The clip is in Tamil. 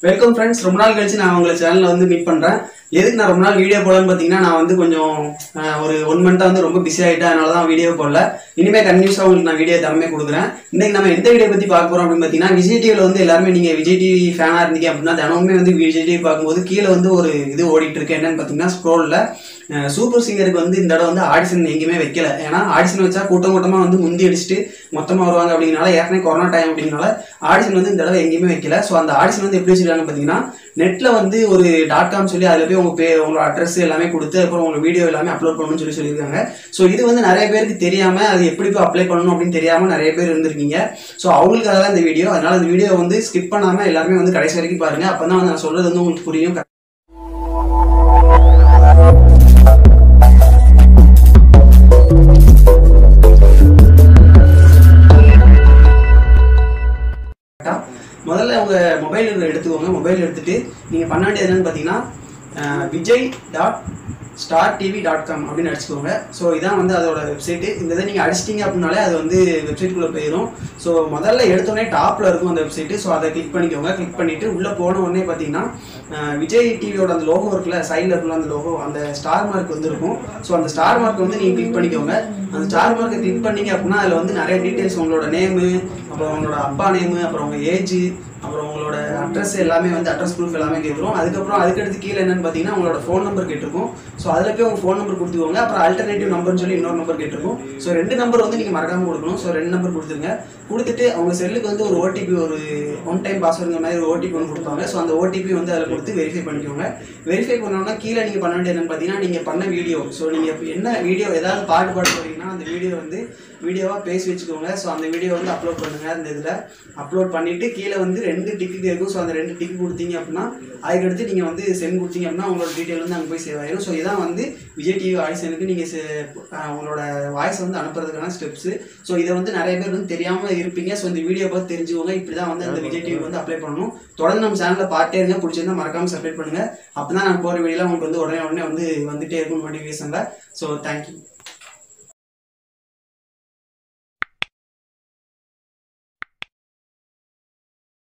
வெல்கம் ஃப்ரெண்ட்ஸ் ரொம்ப நாள் கழிச்சு நான் உங்களை சேனல்ல வந்து மீட் பண்றேன் எதுக்கு நான் ரொம்ப நாள் வீடியோ போடலன்னு பார்த்தீங்கன்னா நான் வந்து கொஞ்சம் அஹ், ஒரு ஒன் மந்த்தாக வந்து ரொம்ப பிஸி ஆகிட்டேன் அதனால தான் வீடியோ போடல இனிமே கண்டினியூஸாக உங்களுக்கு நான் வீடியோ தினமே கொடுக்குறேன் இன்னைக்கு நம்ம எந்த வீடியோ பற்றி பார்க்க போகிறோம் அப்படின்னு பார்த்தீங்கன்னா விஜய் டிவியில் வந்து எல்லாருமே நீங்கள் விஜய் டிவி ஃபேனாக இருந்தீங்க அப்படின்னா தினமுமே வந்து விஜய் டிவி பார்க்கும்போது கீழே வந்து ஒரு இது ஓடிட்டு இருக்கு என்னன்னு பார்த்தீங்கன்னா ஸ்க்ரோலில் சூப்பர் சிங்கருக்கு வந்து இந்த தடவை வந்து ஆடிஷன் எங்கேயுமே வைக்கல ஏன்னா ஆடிஷன் வச்சா கூட்டம் கூட்டமாக வந்து முந்தி அடிச்சுட்டு மொத்தமாக வருவாங்க அப்படிங்கனால ஏற்கனவே கொரோனா டைம் அப்படிங்கனால ஆடிஷன் வந்து இந்த தடவை எங்கேயுமே வைக்கல ஸோ அந்த ஆடிஷன் வந்து எப்படி வச்சிருக்காங்க பார்த்தீங்கன்னா நெட்டில் வந்து ஒரு டாட் காம் சொல்லி அதில் போய் உங்கள் பே உங்களோட அட்ரஸ் எல்லாமே கொடுத்து அப்புறம் உங்கள் வீடியோ எல்லாமே அப்லோட் பண்ணணும்னு சொல்லி சொல்லியிருக்காங்க ஸோ இது வந்து நிறைய பேருக்கு தெரியாமல் அது எப்படி போய் அப்ளை பண்ணணும் அப்படின்னு தெரியாமல் நிறைய பேர் இருந்திருக்கீங்க ஸோ அவங்களுக்காக தான் இந்த வீடியோ அதனால இந்த வீடியோ வந்து ஸ்கிப் பண்ணாமல் எல்லாருமே வந்து கடைசி வரைக்கும் பாருங்க அப்போ தான் நான் சொல்கிறது வந்து உங்களுக்கு புரியும் கரெக்டா? முதல்ல உங்க மொபைல் எடுத்துக்கோங்க மொபைல் எடுத்துட்டு நீங்க பண்ண வேண்டியது என்னன்னு பார்த்தீங்கன்னா அஹ், Vijay dot star TV dot com அப்படின்னு அடிச்சுக்கோங்க ஸோ இதான் வந்து அதோட வெப்சைட்டு இந்த இதை நீங்கள் அடிச்சிட்டிங்க அப்படின்னாலே அது வந்து வெப்சைட்டுக்குள்ளே போயிடும் ஸோ முதல்ல எடுத்தோடனே டாப்பில் இருக்கும் அந்த வெப்சைட்டு ஸோ அதை கிளிக் பண்ணிக்கோங்க கிளிக் பண்ணிவிட்டு உள்ளே போன உடனே பார்த்தீங்கன்னா அஹ், விஜய் டிவியோட அந்த லோகோ இருக்குல்ல சைடில் இருக்குல்ல அந்த லோகோ அந்த ஸ்டார் மார்க் வந்து இருக்கும் ஸோ அந்த ஸ்டார் மார்க் வந்து நீங்கள் கிளிக் பண்ணிக்கோங்க அந்த ஸ்டார் மார்க்கை கிளிக் பண்ணீங்க அப்படின்னா அதில் வந்து நிறைய டீட்டெயில்ஸ் உங்களோட நேமு அப்புறம் உங்களோட அப்பா நேமு அப்புறம் உங்கள் ஏஜ் அப்புறம் உங்களோட அட்ரஸ் எல்லாமே வந்து அட்ரஸ் ப்ரூஃப் எல்லாமே கேட்குறோம் அதுக்கப்புறம் அதுக்கடுத்து கீழே என்னன்னு பார்த்தீங்கன்னா உங்களோட ஃபோன் நம்பர் கேட்டிருக்கும் ஸோ அதில் போய் உங்கள் ஃபோன் நம்பர் கொடுத்துக்கோங்க அப்புறம் அல்டர்னேட்டிவ் நம்பர்னு சொல்லி இன்னொரு நம்பர் கேட்டிருக்கும் ஸோ ரெண்டு நம்பர் வந்து நீங்கள் மறக்காமல் கொடுக்கணும் ஸோ ரெண்டு நம்பர் கொடுத்துருங்க கொடுத்துட்டு அவங்க செல்லுக்கு வந்து ஒரு ஓடிபி ஒரு ஒன் டைம் பாஸ்வேர்டுங்கிற மாதிரி ஒரு ஓடிபி ஒன்று கொடுப்பாங்க ஸோ அந்த ஓடிபி வந்து அதில் கொடுத்து வெரிஃபை பண்ணிக்கோங்க வெரிஃபை பண்ணோன்னா கீழே நீங்கள் பண்ண வேண்டியது என்னன்னு பார்த்தீங்கன்னா நீங்கள் பண்ண வீடியோ ஸோ நீங்கள் என்ன வீடியோ ஏதாவது பாட்டு பாட போறீங்கன்னா அந்த வீடியோ வந்து வீடியோவாக பேசி வச்சுக்கோங்க ஸோ அந்த வீடியோ வந்து அப்லோட் பண்ணுங்க அந்த இதில் அப்லோட் பண்ணிட்டு கீழே வந்து ரெண்டு டிக்கு கேட்கும் ஸோ அந்த ரெண்டு டிக்கு கொடுத்தீங்க அப்படின்னா அதுக்கடுத்து நீங்கள் வந்து சென்ட் கொடுத்தீங்க அப்படின்னா உங்களோட டீட்டெயில் வந்து அங்கே போய் சேவ் ஆயிரும் ஸோ இதான் வந்து விஜய் டிவி ஆடிஷனுக்கு நீங்கள் உங்களோட வாய்ஸ் வந்து அனுப்புறதுக்கான ஸ்டெப்ஸு ஸோ இதை வந்து நிறைய பேர் வந்து தெரியாமல் இருப்பீங்க ஸோ இந்த வீடியோ பார்த்து தெரிஞ்சுக்கோங்க இப்படி தான் வந்து அந்த விஜய் டிவி வந்து அப்ளை பண்ணணும் தொடர்ந்து நம்ம சேனலில் பார்த்தே இருங்க பிடிச்சிருந்தா மறக்காமல் சப்ஸ்கிரைப் பண்ணுங்கள் அப்போ தான் நான் போகிற வீடியோலாம் உங்களுக்கு வந்து உடனே உடனே வந்து வந்துட்டே இருக்கும் நோட்டிஃபிகேஷனில் ஸோ தேங்க்யூ